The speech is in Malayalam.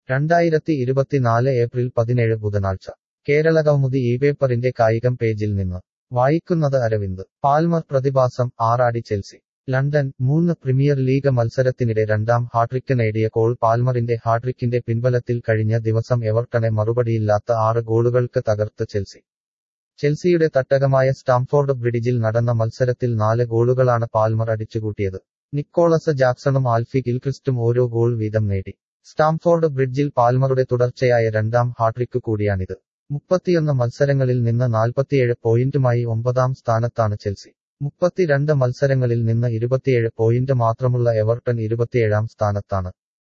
രണ്ടായിരത്തി ഇരുപത്തിനാല് ഏപ്രിൽ പതിനേഴ് ബുധനാഴ്ച കേരളകൗമുദി ഈ പേപ്പറിന്റെ കായികം പേജിൽ നിന്ന് വായിക്കുന്നത് അരവിന്ദ് പാൽമർ പ്രതിഭാസം ആറാടി ചെൽസി ലണ്ടൻ മൂന്ന് പ്രീമിയർ ലീഗ് മത്സരത്തിനിടെ രണ്ടാം ഹാട്രിക്ക് നേടിയ കോൾ പാൽമറിന്റെ ഹാട്രിക്കിന്റെ പിൻബലത്തിൽ കഴിഞ്ഞ ദിവസം എവർട്ടനെ മറുപടിയില്ലാത്ത ആറ് ഗോളുകൾക്ക് തകർത്ത് ചെൽസി ചെൽസിയുടെ തട്ടകമായ സ്റ്റാംഫോർഡ് ബ്രിഡ്ജിൽ നടന്ന മത്സരത്തിൽ നാല് ഗോളുകളാണ് പാൽമർ അടിച്ചുകൂട്ടിയത് നിക്കോളസ് ജാക്സണും ആൽഫി ഗിൽക്രിസ്റ്റും ഓരോ ഗോൾ വീതം നേടി സ്റ്റാംഫോർഡ് ബ്രിഡ്ജിൽ പാൽമറുടെ തുടർച്ചയായ രണ്ടാം ഹാട്രിക്ക് കൂടിയാണിത് മുപ്പത്തിയൊന്ന് മത്സരങ്ങളിൽ നിന്ന് നാൽപ്പത്തിയേഴ് പോയിന്റുമായി ഒമ്പതാം സ്ഥാനത്താണ് ചെൽസി മുപ്പത്തിരണ്ട് മത്സരങ്ങളിൽ നിന്ന് ഇരുപത്തിയേഴ് പോയിന്റ് മാത്രമുള്ള എവർട്ടൺ ഇരുപത്തിയേഴാം സ്ഥാനത്താണ്